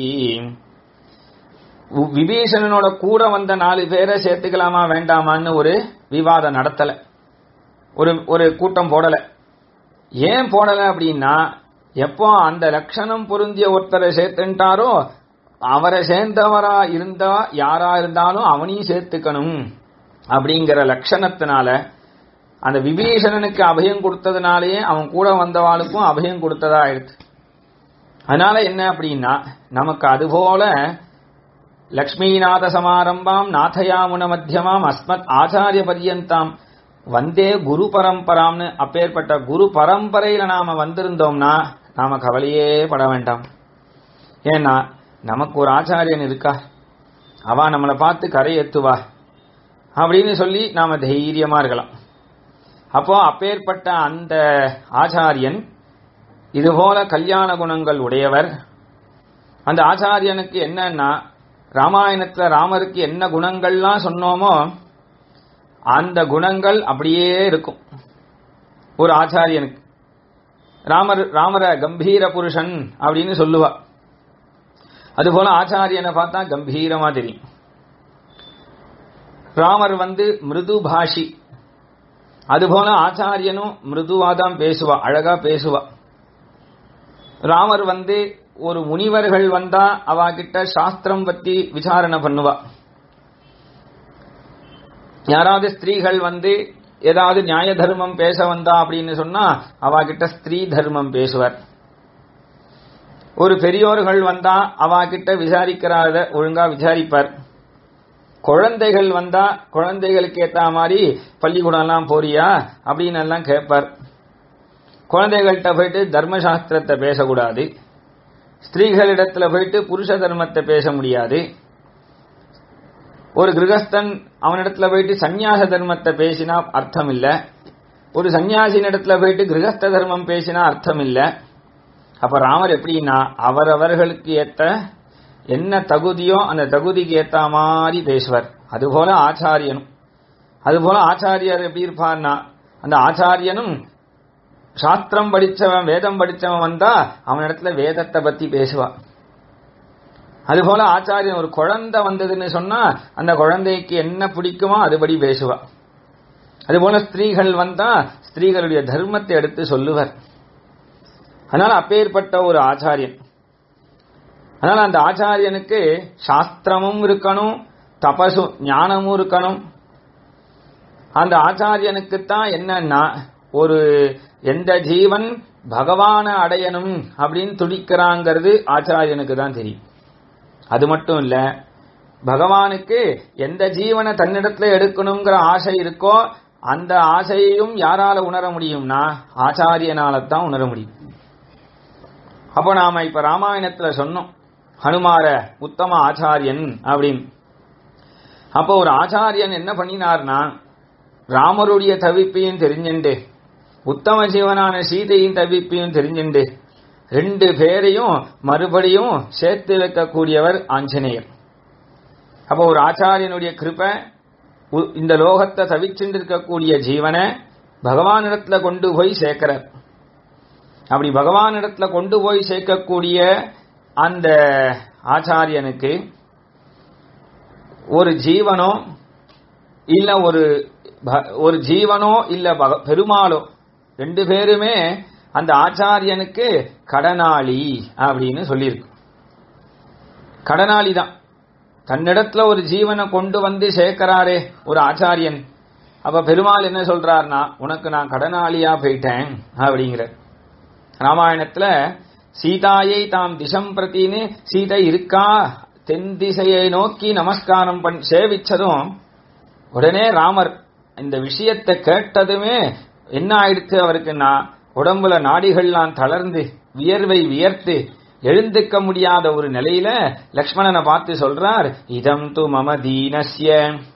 விபீஷணனோட கூட வந்த நாலு பேரை சேர்த்துக்கலாமா வேண்டாமான்னு ஒரு விவாதம் நடத்தல ஒரு ஒரு கூட்டம் போடல ஏன் போடல அப்படின்னா எப்போ அந்த லட்சணம் பொருந்திய ஒருத்தரை சேர்த்துட்டாரோ அவரை சேர்ந்தவரா இருந்தா யாரா இருந்தாலும் அவனையும் சேர்த்துக்கணும் அப்படிங்கிற லட்சணத்தினால அந்த விபீஷணனுக்கு அபயம் கொடுத்ததுனாலேயே அவன் கூட வந்தவாளுக்கும் அபயம் கொடுத்ததா ஆயிடுது அதனால என்ன அப்படின்னா நமக்கு அதுபோல லக்ஷ்மிநாத சமாரம்பாம் நாதயாமுன மத்தியமாம் அஸ்மத் ஆச்சாரிய பரியந்தாம் வந்தே குரு பரம்பராம்னு அப்பேற்பட்ட குரு பரம்பரையில நாம வந்திருந்தோம்னா நாம கவலையே பட வேண்டாம் ஏன்னா நமக்கு ஒரு ஆச்சாரியன் இருக்கா அவ நம்மளை பார்த்து கரை ஏத்துவா அப்படின்னு சொல்லி நாம தைரியமா இருக்கலாம் அப்போ அப்பேற்பட்ட அந்த ஆச்சாரியன் இதுபோல கல்யாண குணங்கள் உடையவர் அந்த ஆச்சாரியனுக்கு என்னன்னா ராமாயணத்துல ராமருக்கு என்ன குணங்கள்லாம் சொன்னோமோ அந்த குணங்கள் அப்படியே இருக்கும் ஒரு ஆச்சாரியனுக்கு ராமர் ராமர கம்பீர புருஷன் அப்படின்னு சொல்லுவா அதுபோல ஆச்சாரியனை பார்த்தா கம்பீரமா தெரியும் ராமர் வந்து மிருது பாஷி அதுபோல ஆச்சாரியனும் மிருதுவாதான் பேசுவா அழகா பேசுவா ராமர் வந்து ஒரு முனிவர்கள் வந்தா அவ கிட்ட சாஸ்திரம் பத்தி விசாரணை பண்ணுவா யாராவது ஸ்திரீகள் வந்து ஏதாவது நியாய தர்மம் பேச வந்தா அப்படின்னு சொன்னா அவ கிட்ட ஸ்திரீ தர்மம் பேசுவார் ஒரு பெரியோர்கள் வந்தா அவ கிட்ட விசாரிக்கிறாத ஒழுங்கா விசாரிப்பார் குழந்தைகள் வந்தா குழந்தைகளுக்கு ஏத்த மாதிரி பள்ளிக்கூடம் எல்லாம் போறியா அப்படின்னு எல்லாம் கேட்பார் குழந்தைகள்கிட்ட போயிட்டு தர்மசாஸ்திரத்தை பேசக்கூடாது ஸ்திரீகளிடத்துல போயிட்டு புருஷ தர்மத்தை பேச முடியாது ஒரு கிரகஸ்தன் அவனிடத்துல போயிட்டு சந்நியாச தர்மத்தை பேசினா அர்த்தம் இல்ல ஒரு சன்னியாசின் இடத்துல போயிட்டு கிரகஸ்த தர்மம் பேசினா அர்த்தம் இல்ல அப்ப ராமர் எப்படின்னா அவரவர்களுக்கு ஏத்த என்ன தகுதியோ அந்த தகுதிக்கு ஏத்த மாதிரி பேசுவார் அதுபோல ஆச்சாரியனும் அதுபோல ஆச்சாரியர் எப்படி இருப்பார்னா அந்த ஆச்சாரியனும் சாஸ்திரம் படிச்சவன் வேதம் படிச்சவன் வந்தா அவன் இடத்துல வேதத்தை பத்தி பேசுவான் அதுபோல ஆச்சாரியன் ஒரு குழந்தை வந்ததுன்னு சொன்னா அந்த குழந்தைக்கு என்ன பிடிக்குமோ அதுபடி பேசுவா அதுபோல ஸ்திரீகள் வந்தா ஸ்திரீகளுடைய தர்மத்தை எடுத்து சொல்லுவர் அதனால அப்பேற்பட்ட ஒரு ஆச்சாரியன் அதனால அந்த ஆச்சாரியனுக்கு சாஸ்திரமும் இருக்கணும் தபசு ஞானமும் இருக்கணும் அந்த ஆச்சாரியனுக்குத்தான் என்னன்னா ஒரு எந்த ஜீவன் பகவான அடையணும் அப்படின்னு துடிக்கிறாங்கிறது ஆச்சாரியனுக்கு தான் தெரியும் அது மட்டும் இல்ல பகவானுக்கு எந்த ஜீவனை தன்னிடத்துல எடுக்கணுங்கிற ஆசை இருக்கோ அந்த ஆசையையும் யாரால உணர முடியும்னா ஆச்சாரியனால தான் உணர முடியும் அப்போ நாம இப்ப ராமாயணத்துல சொன்னோம் ஹனுமார உத்தம ஆச்சாரியன் அப்படின்னு அப்போ ஒரு ஆச்சாரியன் என்ன பண்ணினார்னா ராமருடைய தவிப்பையும் தெரிஞ்சுண்டு உத்தம ஜீவனான சீதையின் தவிப்பையும் தெரிஞ்சுண்டு ரெண்டு பேரையும் மறுபடியும் சேர்த்து வைக்கக்கூடியவர் ஆஞ்சநேயர் அப்போ ஒரு ஆச்சாரியனுடைய கிருப்ப இந்த லோகத்தை தவிச்சுட்டு இருக்கக்கூடிய ஜீவனை பகவானிடத்துல கொண்டு போய் சேர்க்கிறார் அப்படி பகவானிடத்துல கொண்டு போய் சேர்க்கக்கூடிய அந்த ஆச்சாரியனுக்கு ஒரு ஜீவனோ இல்ல ஒரு ஒரு ஜீவனோ இல்ல பெருமாளோ ரெண்டு பேருமே அந்த ஆச்சாரியனுக்கு கடனாளி அப்படின்னு சொல்லியிருக்கு கடனாளி தான் தன்னிடத்துல ஒரு ஜீவனை கொண்டு வந்து சேர்க்கிறாரே ஒரு ஆச்சாரியன் அப்ப பெருமாள் என்ன சொல்றாருனா உனக்கு நான் கடனாளியா போயிட்டேன் அப்படிங்கிற ராமாயணத்துல சீதாயை தாம் திசம் பிரத்தின்னு சீதை இருக்கா தென் திசையை நோக்கி நமஸ்காரம் பண் சேவிச்சதும் உடனே ராமர் இந்த விஷயத்தை கேட்டதுமே என்ன ஆயிடுச்சு அவருக்குன்னா உடம்புல நாடிகள்லாம் தளர்ந்து வியர்வை வியர்த்து எழுந்துக்க முடியாத ஒரு நிலையில லக்ஷ்மணனை பார்த்து சொல்றார் இதம் து மம தீனஸ்ய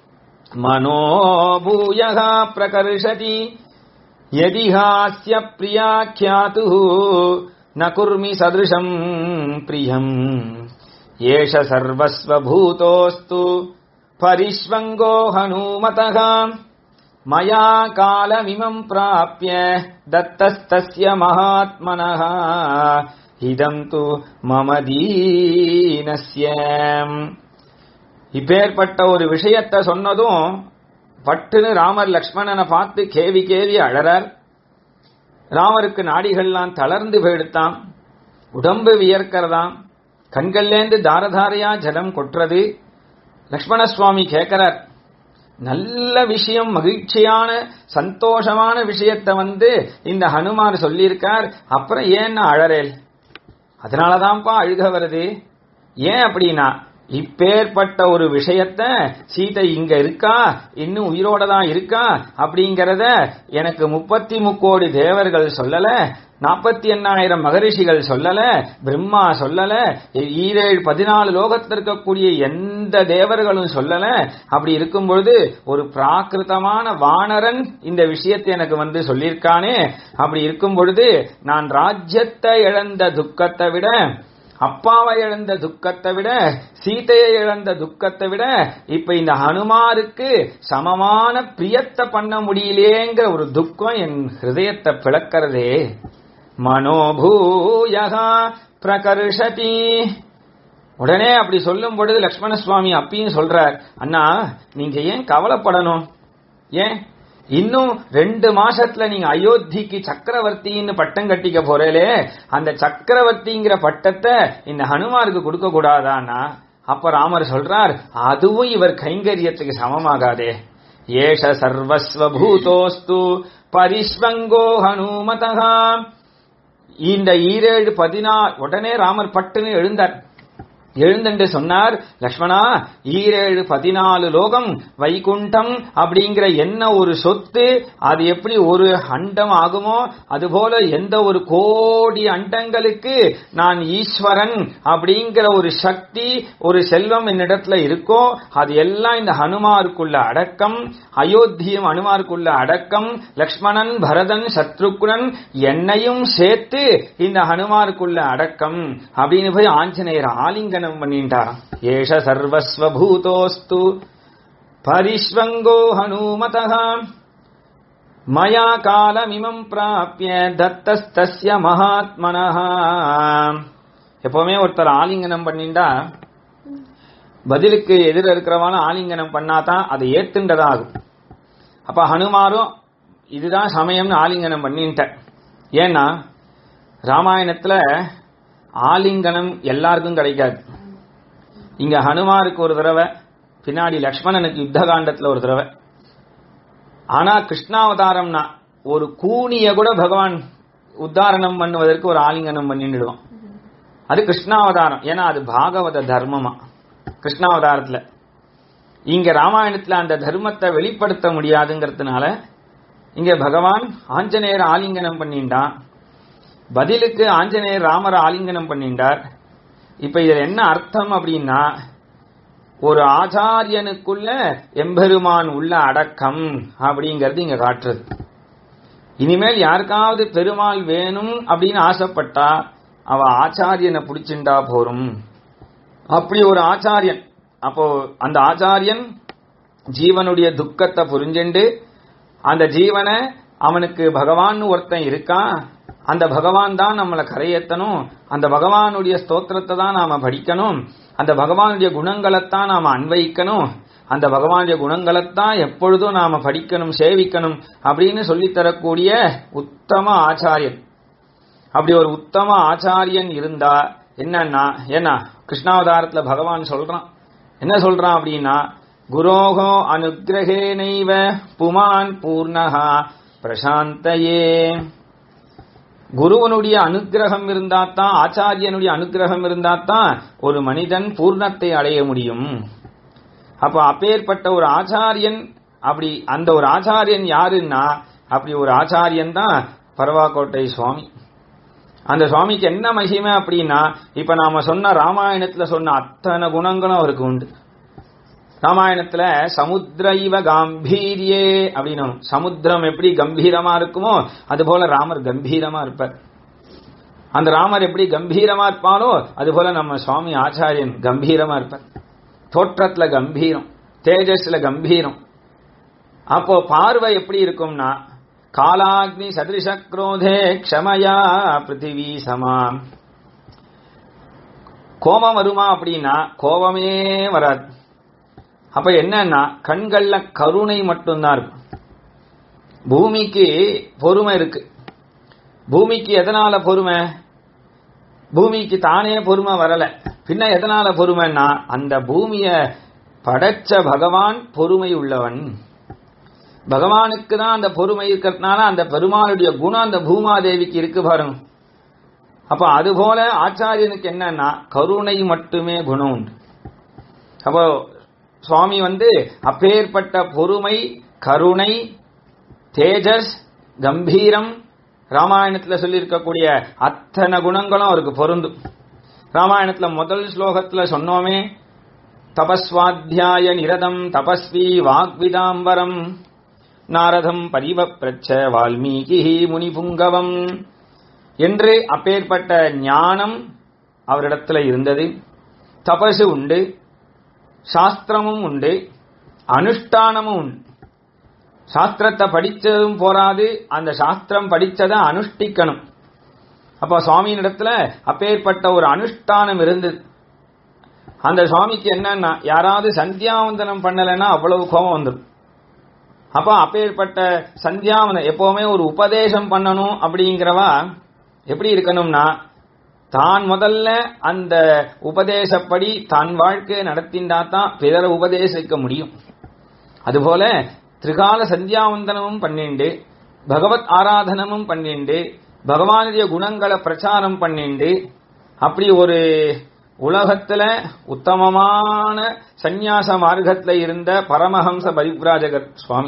மனோபூயகா பிரகர்ஷதி யதிஹாஸ்ய பிரியாக்கியாத்து ந குர்மி சதிருஷம் பிரியம் ஏஷ சர்வஸ்வபூதோஸ்து பரிஷ்வங்கோ ஹனுமதः மயா காலமிமம் பிராப்ய தத்தஸ்தஸ்ய மகாத்மனः இதம் து மம தீனஸ்ய இப்பேற்பட்ட ஒரு விஷயத்தை சொன்னதும் பட்டுன்னு ராமர் லக்ஷ்மணனை பார்த்து கேவி கேவி அழறார் ராமருக்கு நாடிகள்லாம் தளர்ந்து போயிடுத்தாம் உடம்பு வியர்க்கிறதாம் கண்கள்லேந்து தாரதாரையா ஜலம் கொட்டுறது லக்ஷ்மண சுவாமி கேட்கிறார் நல்ல விஷயம் மகிழ்ச்சியான சந்தோஷமான விஷயத்தை வந்து இந்த ஹனுமார் சொல்லியிருக்கார் அப்புறம் ஏன் அழறேல் அதனாலதான்ப்பா அழுக வருது ஏன் அப்படின்னா இப்பேற்பட்ட ஒரு விஷயத்த சீதை இங்க இருக்கா இன்னும் உயிரோட தான் இருக்கா அப்படிங்கறத எனக்கு முப்பத்தி முக்கோடி தேவர்கள் சொல்லல நாற்பத்தி எண்ணாயிரம் மகரிஷிகள் சொல்லல பிரம்மா சொல்லல ஈரேழு பதினாலு லோகத்தில் இருக்கக்கூடிய எந்த தேவர்களும் சொல்லல அப்படி இருக்கும் பொழுது ஒரு பிராகிருதமான வானரன் இந்த விஷயத்தை எனக்கு வந்து சொல்லியிருக்கானே அப்படி இருக்கும் பொழுது நான் ராஜ்யத்தை இழந்த துக்கத்தை விட அப்பாவை இழந்த துக்கத்தை விட சீதையை இழந்த துக்கத்தை விட இப்ப இந்த ஹனுமாருக்கு சமமான பிரியத்தை பண்ண முடியலேங்கிற ஒரு துக்கம் என் ஹிருதயத்தை பிளக்கிறதே மனோபூயகா பிரகர்ஷதி உடனே அப்படி சொல்லும் பொழுது லக்ஷ்மண சுவாமி அப்பயும் சொல்றார் அண்ணா நீங்க ஏன் கவலைப்படணும் ஏன் இன்னும் ரெண்டு மாசத்துல நீங்க அயோத்திக்கு சக்கரவர்த்தின்னு பட்டம் கட்டிக்க போறேலே அந்த சக்கரவர்த்திங்கிற பட்டத்தை இந்த ஹனுமாருக்கு கொடுக்க கூடாதான்னா அப்ப ராமர் சொல்றார் அதுவும் இவர் கைங்கரியத்துக்கு சமமாகாதே ஏஷ சர்வஸ்வபூதோஸ்து பரிஸ்வங்கோ ஹனுமதா இந்த ஈரேழு பதினாறு உடனே ராமர் பட்டுன்னு எழுந்தார் எழுந்தென்று சொன்னார் லக்ஷ்மணா ஈரேழு பதினாலு லோகம் வைகுண்டம் அப்படிங்கிற என்ன ஒரு சொத்து அது எப்படி ஒரு அண்டம் ஆகுமோ அதுபோல எந்த ஒரு கோடி அண்டங்களுக்கு நான் ஈஸ்வரன் அப்படிங்கிற ஒரு சக்தி ஒரு செல்வம் என்னிடத்துல இருக்கோ அது எல்லாம் இந்த ஹனுமாருக்குள்ள அடக்கம் அயோத்தியம் ஹனுமாருக்குள்ள அடக்கம் லக்ஷ்மணன் பரதன் சத்ருக்குணன் என்னையும் சேர்த்து இந்த ஹனுமாருக்குள்ள அடக்கம் அப்படின்னு போய் ஆஞ்சநேயர் ஆலிங்கனம் பண்ணிட்டாராம் ஏஷ சர்வஸ்வபூதோஸ்து பரிஸ்வங்கோ ஹனுமதः மயா காலமிமம் பிராப்பிய தத்தஸ்தஸ்ய மகாத்மனः எப்பவுமே ஒருத்தர் ஆலிங்கனம் பண்ணிண்டா பதிலுக்கு எதிர இருக்கிறவான ஆலிங்கனம் பண்ணாதான் அதை ஏத்துண்டதா ஆகும் அப்ப ஹனுமாரும் இதுதான் சமயம்னு ஆலிங்கனம் பண்ணிட்ட ஏன்னா ராமாயணத்துல ஆலிங்கனம் எல்லாருக்கும் கிடைக்காது இங்க ஹனுமாருக்கு ஒரு தடவை பின்னாடி லக்ஷ்மணனுக்கு யுத்த காண்டத்துல ஒரு தடவை ஆனா கிருஷ்ணாவதாரம்னா ஒரு கூனிய கூட பகவான் உத்தாரணம் பண்ணுவதற்கு ஒரு ஆலிங்கனம் பண்ணிடுவான் அது கிருஷ்ணாவதாரம் ஏன்னா அது பாகவத தர்மமா கிருஷ்ணாவதாரத்துல இங்க ராமாயணத்துல அந்த தர்மத்தை வெளிப்படுத்த முடியாதுங்கிறதுனால இங்க பகவான் ஆஞ்சநேயர் ஆலிங்கனம் பண்ணிண்டான் பதிலுக்கு ஆஞ்சநேயர் ராமர் ஆலிங்கனம் பண்ணிண்டார் இப்ப இதுல என்ன அர்த்தம் அப்படின்னா ஒரு ஆச்சாரியனுக்குள்ள எம்பெருமான் உள்ள அடக்கம் அப்படிங்கறது இங்க காட்டுறது இனிமேல் யாருக்காவது பெருமாள் வேணும் அப்படின்னு ஆசைப்பட்டா அவ ஆச்சாரியனை பிடிச்சிண்டா போரும் அப்படி ஒரு ஆச்சாரியன் அப்போ அந்த ஆச்சாரியன் ஜீவனுடைய துக்கத்தை புரிஞ்சுண்டு அந்த ஜீவனை அவனுக்கு பகவான் ஒருத்தன் இருக்கான் அந்த பகவான் தான் நம்மளை கரையேத்தணும் அந்த பகவானுடைய ஸ்தோத்திரத்தை தான் நாம படிக்கணும் அந்த பகவானுடைய குணங்களைத்தான் நாம அன்வைக்கணும் அந்த பகவானுடைய குணங்களைத்தான் எப்பொழுதும் நாம படிக்கணும் சேவிக்கணும் அப்படின்னு சொல்லித் தரக்கூடிய உத்தம ஆச்சாரியன் அப்படி ஒரு உத்தம ஆச்சாரியன் இருந்தா என்னன்னா ஏன்னா கிருஷ்ணாவதாரத்துல பகவான் சொல்றான் என்ன சொல்றான் அப்படின்னா குரோகோ அனுகிரகேனைவ புமான் பூர்ணகா பிரசாந்தயே குருவனுடைய அனுக்கிரகம் இருந்தாத்தான் ஆச்சாரியனுடைய அனுக்கிரகம் இருந்தாத்தான் ஒரு மனிதன் பூர்ணத்தை அடைய முடியும் அப்ப அப்பேற்பட்ட ஒரு ஆச்சாரியன் அப்படி அந்த ஒரு ஆச்சாரியன் யாருன்னா அப்படி ஒரு ஆச்சாரியன் தான் பரவாக்கோட்டை சுவாமி அந்த சுவாமிக்கு என்ன மகிமை அப்படின்னா இப்ப நாம சொன்ன ராமாயணத்துல சொன்ன அத்தனை குணங்களும் அவருக்கு உண்டு ராமாயணத்துல சமுத்திர இவ காம்பீரியே அப்படின்னு சமுத்திரம் எப்படி கம்பீரமா இருக்குமோ அது போல ராமர் கம்பீரமா இருப்பார் அந்த ராமர் எப்படி கம்பீரமா இருப்பானோ அது போல நம்ம சுவாமி ஆச்சாரியன் கம்பீரமா இருப்பார் தோற்றத்துல கம்பீரம் தேஜஸ்ல கம்பீரம் அப்போ பார்வை எப்படி இருக்கும்னா காலாக்னி சதிருஷ குரோதே க்ஷமயா பிருத்திவி சமாம் கோபம் வருமா அப்படின்னா கோபமே வராது அப்ப என்னன்னா கண்கள்ல கருணை மட்டும்தான் இருக்கும் பூமிக்கு பொறுமை இருக்கு பூமிக்கு எதனால பொறுமை பூமிக்கு தானே பொறுமை வரல பின்ன எதனால பொறுமைன்னா அந்த பூமிய படைச்ச பகவான் பொறுமை உள்ளவன் பகவானுக்கு தான் அந்த பொறுமை இருக்கிறதுனால அந்த பெருமாளுடைய குணம் அந்த பூமாதேவிக்கு இருக்கு பாருங்க அப்ப அதுபோல ஆச்சாரியனுக்கு என்னன்னா கருணை மட்டுமே குணம் உண்டு அப்போ சுவாமி வந்து அப்பேற்பட்ட பொறுமை கருணை தேஜஸ் கம்பீரம் ராமாயணத்துல சொல்லியிருக்கக்கூடிய அத்தனை குணங்களும் அவருக்கு பொருந்தும் ராமாயணத்துல முதல் ஸ்லோகத்துல சொன்னோமே தபஸ்வாத்தியாய நிரதம் தபஸ்வி வாக்விதாம்பரம் நாரதம் பரிவப்பிரச்ச வால்மீகி முனிபுங்கவம் என்று அப்பேற்பட்ட ஞானம் அவரிடத்துல இருந்தது தபசு உண்டு சாஸ்திரமும் உண்டு அனுஷ்டானமும் உண்டு சாஸ்திரத்தை படிச்சதும் போராது அந்த சாஸ்திரம் படிச்சதை அனுஷ்டிக்கணும் அப்ப சுவாமியினிடத்துல அப்பேற்பட்ட ஒரு அனுஷ்டானம் இருந்தது அந்த சுவாமிக்கு என்னன்னா யாராவது சந்தியாவந்தனம் பண்ணலைன்னா அவ்வளவு கோபம் வந்துடும் அப்ப அப்பேற்பட்ட சந்தியாவந்தனம் எப்பவுமே ஒரு உபதேசம் பண்ணணும் அப்படிங்கிறவா எப்படி இருக்கணும்னா தான் முதல்ல அந்த உபதேசப்படி தான் வாழ்க்கையை நடத்தின்றா தான் பிறரை உபதேசிக்க முடியும் அதுபோல திரிகால சந்தியாவந்தனமும் பண்ணிண்டு பகவத் ஆராதனமும் பண்ணிண்டு பகவானுடைய குணங்களை பிரச்சாரம் பண்ணிண்டு அப்படி ஒரு உலகத்துல உத்தமமான சந்நியாச மார்க்கத்துல இருந்த பரமஹம்ச பரிப்ராஜகர் சுவாமி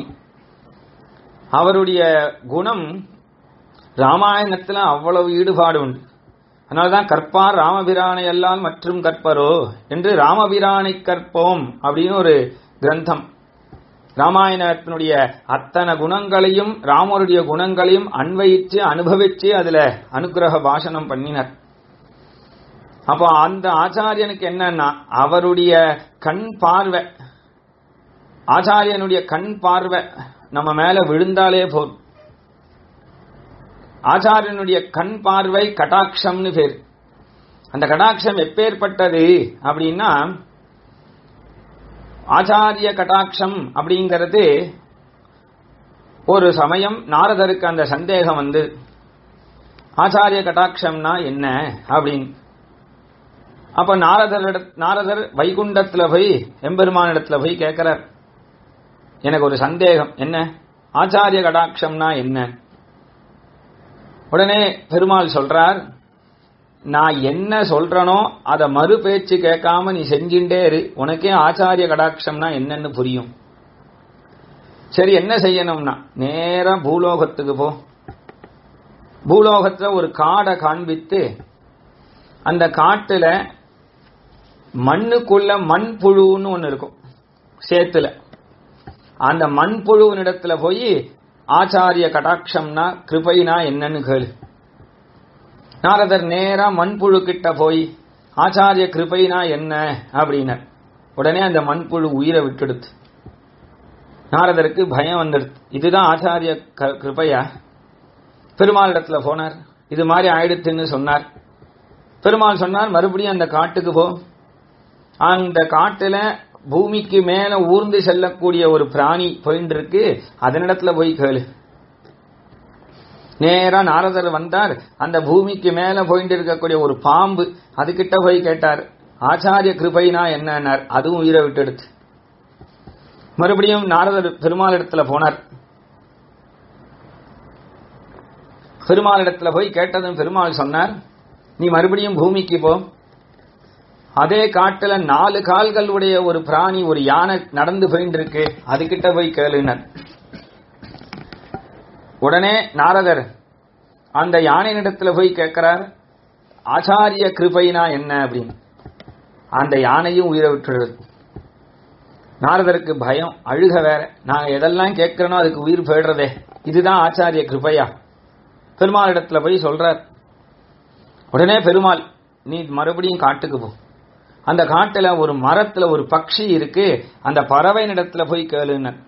அவருடைய குணம் ராமாயணத்துல அவ்வளவு ஈடுபாடு உண்டு அதனால்தான் கற்பார் ராமபிரானை அல்லால் மற்றும் கற்பரோ என்று ராமபிரானை கற்போம் அப்படின்னு ஒரு கிரந்தம் ராமாயணத்தினுடைய அத்தனை குணங்களையும் ராமருடைய குணங்களையும் அன்வயிச்சு அனுபவிச்சு அதுல அனுகிரக பாஷணம் பண்ணினர் அப்போ அந்த ஆச்சாரியனுக்கு என்னன்னா அவருடைய கண் பார்வை ஆச்சாரியனுடைய கண் பார்வை நம்ம மேல விழுந்தாலே போதும் ஆச்சாரியனுடைய கண் பார்வை கடாட்சம்னு பேர் அந்த கடாட்சம் எப்பேற்பட்டது அப்படின்னா ஆச்சாரிய கடாட்சம் அப்படிங்கிறது ஒரு சமயம் நாரதருக்கு அந்த சந்தேகம் வந்து ஆச்சாரிய கடாட்சம்னா என்ன அப்படின்னு அப்ப நாரதர் நாரதர் வைகுண்டத்துல போய் எம்பெருமானிடத்துல போய் கேட்கிறார் எனக்கு ஒரு சந்தேகம் என்ன ஆச்சாரிய கடாட்சம்னா என்ன உடனே பெருமாள் சொல்றார் நான் என்ன சொல்றனோ அதை மறு பேச்சு கேட்காம நீ செஞ்சுட்டே இரு உனக்கே ஆச்சாரிய கடாட்சம்னா என்னன்னு புரியும் சரி என்ன செய்யணும்னா நேரா பூலோகத்துக்கு போ பூலோகத்துல ஒரு காடை காண்பித்து அந்த காட்டுல மண்ணுக்குள்ள மண்புழுன்னு ஒண்ணு இருக்கும் சேத்துல அந்த மண்புழுவினிடத்துல போய் ஆச்சாரிய கடாட்சம்னா கிருபைனா என்னன்னு கேளு நாரதர் நேரா மண்புழு கிட்ட போய் ஆச்சாரிய கிருபைனா என்ன அப்படின்னார் உடனே அந்த மண்புழு உயிரை விட்டுடுத்து நாரதருக்கு பயம் வந்துடுது இதுதான் ஆச்சாரிய கிருபையா பெருமாள் இடத்துல போனார் இது மாதிரி ஆயிடுத்துன்னு சொன்னார் பெருமாள் சொன்னார் மறுபடியும் அந்த காட்டுக்கு போ அந்த காட்டுல பூமிக்கு மேல ஊர்ந்து செல்லக்கூடிய ஒரு பிராணி போயிட்டு இருக்கு அதனிடத்துல போய் கேளு நேரா நாரதர் வந்தார் அந்த பூமிக்கு மேல போயிட்டு இருக்கக்கூடிய ஒரு பாம்பு அதுகிட்ட போய் கேட்டார் ஆச்சாரிய கிருபைனா என்னன்னார் அதுவும் உயிரை விட்டெடுத்து மறுபடியும் நாரதர் பெருமாள் இடத்துல போனார் பெருமாளிடத்துல போய் கேட்டதும் பெருமாள் சொன்னார் நீ மறுபடியும் பூமிக்கு போ அதே காட்டுல நாலு கால்கள் உடைய ஒரு பிராணி ஒரு யானை நடந்து போயிட்டு இருக்கு அதுகிட்ட போய் கேளுனர் உடனே நாரதர் அந்த யானையினிடத்துல போய் கேட்கிறார் ஆச்சாரிய கிருபைனா என்ன அப்படின்னு அந்த யானையும் உயிரை விட்டுடுது நாரதருக்கு பயம் அழுக வேற நான் எதெல்லாம் கேட்கிறனோ அதுக்கு உயிர் போயிடுறதே இதுதான் ஆச்சாரிய கிருபையா பெருமாள் இடத்துல போய் சொல்றார் உடனே பெருமாள் நீ மறுபடியும் காட்டுக்கு போ அந்த காட்டுல ஒரு மரத்துல ஒரு பக்ஷி இருக்கு அந்த பறவைனிடத்துல போய் கேளுனர்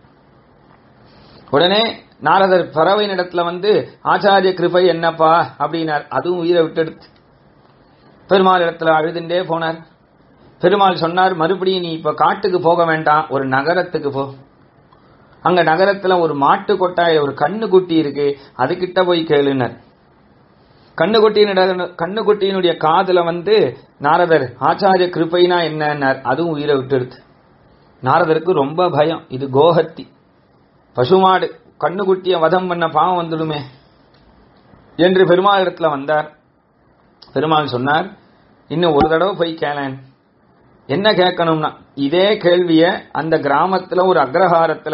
உடனே நாரதர் பறவைனிடத்துல வந்து ஆச்சாரிய கிருபை என்னப்பா அப்படின்னார் அதுவும் உயிரை விட்டெடுத்து பெருமாள் இடத்துல அழுதுண்டே போனார் பெருமாள் சொன்னார் மறுபடியும் நீ இப்ப காட்டுக்கு போக வேண்டாம் ஒரு நகரத்துக்கு போ அங்க நகரத்துல ஒரு மாட்டு கொட்டாயில ஒரு கண்ணுக்குட்டி இருக்கு அதுகிட்ட போய் கேளுனர் கண்ணுக்குட்டியினுடைய கண்ணுக்குட்டியினுடைய காதுல வந்து நாரதர் ஆச்சாரிய கிருப்பைனா என்னன்னார் அதுவும் உயிரை விட்டுடுது நாரதருக்கு ரொம்ப பயம் இது கோஹத்தி பசுமாடு கண்ணுக்குட்டிய வதம் பண்ண பாவம் வந்துடுமே என்று பெருமாள் இடத்துல வந்தார் பெருமாள் சொன்னார் இன்னும் ஒரு தடவை போய் கேளேன் என்ன கேட்கணும்னா இதே கேள்விய அந்த கிராமத்துல ஒரு அக்ரஹாரத்துல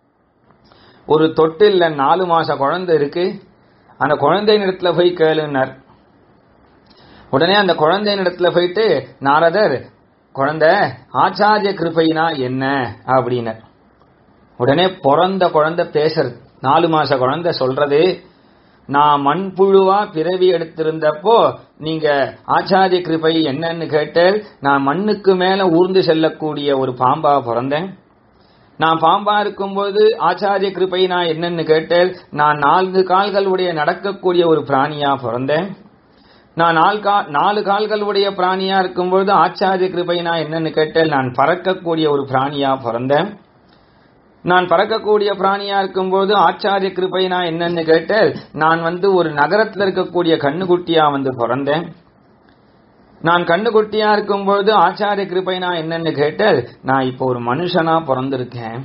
ஒரு தொட்டில்ல நாலு மாச குழந்தை இருக்கு அந்த குழந்தையினிடத்துல போய் கேளுன்னார் உடனே அந்த குழந்தையினிடத்துல போயிட்டு நாரதர் குழந்தை ஆச்சாரிய கிருபைனா என்ன அப்படின்னார் உடனே பிறந்த குழந்தை பேசுறது நாலு மாச குழந்தை சொல்றது நான் மண்புழுவா பிறவி எடுத்திருந்தப்போ நீங்க ஆச்சாரிய கிருபை என்னன்னு கேட்டேன் நான் மண்ணுக்கு மேல ஊர்ந்து செல்லக்கூடிய ஒரு பாம்பா பிறந்தேன் நான் பாம்பா இருக்கும்போது ஆச்சாரிய கிருபை நான் என்னன்னு கேட்டேன் நான் நான்கு கால்களுடைய நடக்கக்கூடிய ஒரு பிராணியா பிறந்தேன் நான் நாலு கா நாலு கால்களுடைய பிராணியா இருக்கும்பொழுது ஆச்சாரிய கிருபை நான் என்னன்னு கேட்டேன் நான் பறக்கக்கூடிய ஒரு பிராணியா பிறந்தேன் நான் பறக்கக்கூடிய பிராணியா இருக்கும்போது ஆச்சாரிய கிருபை நான் என்னன்னு கேட்டேன் நான் வந்து ஒரு நகரத்துல இருக்கக்கூடிய கண்ணுக்குட்டியா வந்து பிறந்தேன் நான் கண்ணுக்குட்டியா இருக்கும்பொழுது ஆச்சாரிய கிருபை நான் என்னன்னு கேட்டேன் நான் இப்போ ஒரு மனுஷனா பிறந்திருக்கேன்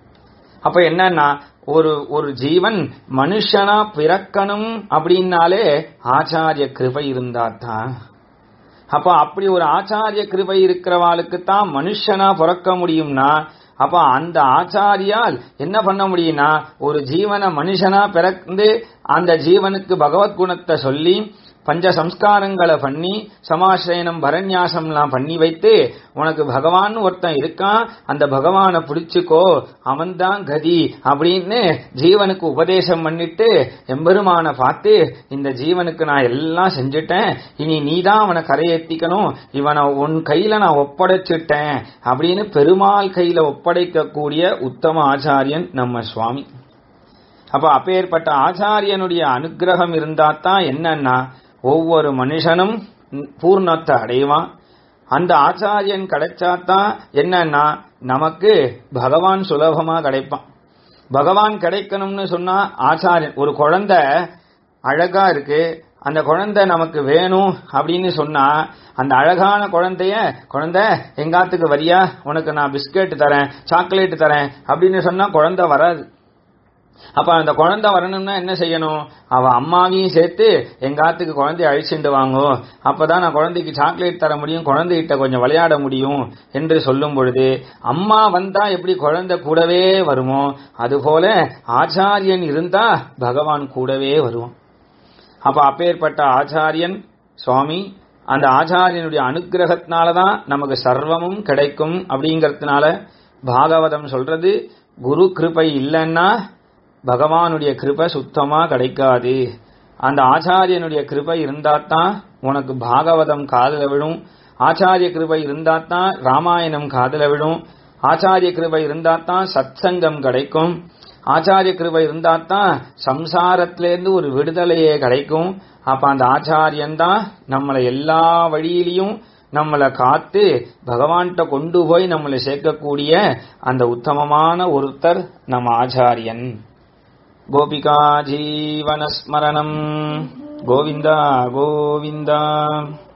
அப்ப என்னன்னா ஒரு ஒரு ஜீவன் மனுஷனா பிறக்கணும் அப்படின்னாலே ஆச்சாரிய கிருபை இருந்தாதான் அப்ப அப்படி ஒரு ஆச்சாரிய கிருபை இருக்கிறவாளுக்கு தான் மனுஷனா பிறக்க முடியும்னா அப்ப அந்த ஆச்சாரியால் என்ன பண்ண முடியும்னா ஒரு ஜீவனை மனுஷனா பிறந்து அந்த ஜீவனுக்கு பகவத் குணத்தை சொல்லி பஞ்ச சம்ஸ்காரங்களை பண்ணி சமாசிரயனம் பரநியாசம்லாம் பண்ணி வைத்து உனக்கு பகவான் ஒருத்தன் இருக்கான் அந்த பகவானை பிடிச்சுக்கோ அவன்தான் கதி அப்படின்னு ஜீவனுக்கு உபதேசம் பண்ணிட்டு எம்பெருமான பார்த்து இந்த ஜீவனுக்கு நான் எல்லாம் செஞ்சுட்டேன் இனி நீதான் அவனை கரையேத்திக்கணும் இவனை உன் கையில நான் ஒப்படைச்சிட்டேன் அப்படின்னு பெருமாள் கையில ஒப்படைக்கக்கூடிய உத்தம ஆச்சாரியன் நம்ம சுவாமி அப்ப அப்பேற்பட்ட ஆச்சாரியனுடைய அனுகிரகம் இருந்தா தான் என்னன்னா ஒவ்வொரு மனுஷனும் பூர்ணத்தை அடைவான் அந்த ஆச்சாரியன் கிடைச்சாதான் என்னன்னா நமக்கு பகவான் சுலபமா கிடைப்பான் பகவான் கிடைக்கணும்னு சொன்னா ஆச்சாரியன் ஒரு குழந்தை அழகா இருக்கு அந்த குழந்தை நமக்கு வேணும் அப்படின்னு சொன்னா அந்த அழகான குழந்தைய குழந்தை எங்காத்துக்கு வரியா உனக்கு நான் பிஸ்கெட் தரேன் சாக்லேட் தரேன் அப்படின்னு சொன்னா குழந்தை வராது அப்ப அந்த குழந்தை வரணும்னா என்ன செய்யணும் அவ அம்மாவையும் சேர்த்து எங்காத்துக்கு குழந்தைய அழிச்சுட்டு வாங்கோ அப்பதான் நான் குழந்தைக்கு சாக்லேட் தர முடியும் குழந்தைகிட்ட கொஞ்சம் விளையாட முடியும் என்று சொல்லும் பொழுது அம்மா வந்தா எப்படி குழந்தை கூடவே வருமோ அதுபோல ஆச்சாரியன் இருந்தா பகவான் கூடவே வருவோம் அப்ப அப்பேற்பட்ட ஆச்சாரியன் சுவாமி அந்த ஆச்சாரியனுடைய அனுகிரகத்தினாலதான் நமக்கு சர்வமும் கிடைக்கும் அப்படிங்கறதுனால பாகவதம் சொல்றது குரு கிருபை இல்லைன்னா பகவானுடைய கிருபை சுத்தமா கிடைக்காது அந்த ஆச்சாரியனுடைய கிருபை இருந்தாத்தான் உனக்கு பாகவதம் காதல விடும் ஆச்சாரிய கிருபை இருந்தாத்தான் ராமாயணம் காதல விடும் ஆச்சாரிய கிருபை இருந்தாத்தான் சத்சங்கம் கிடைக்கும் ஆச்சாரிய கிருபை இருந்தாத்தான் சம்சாரத்திலேருந்து ஒரு விடுதலையே கிடைக்கும் அப்ப அந்த ஆச்சாரியன் தான் நம்மளை எல்லா வழியிலையும் நம்மளை காத்து பகவான்கிட்ட கொண்டு போய் நம்மளை சேர்க்கக்கூடிய அந்த உத்தமமான ஒருத்தர் நம்ம ஆச்சாரியன் கோபிகா ஜீவனஸ்மரணம் கோவிந்தா கோவிந்தா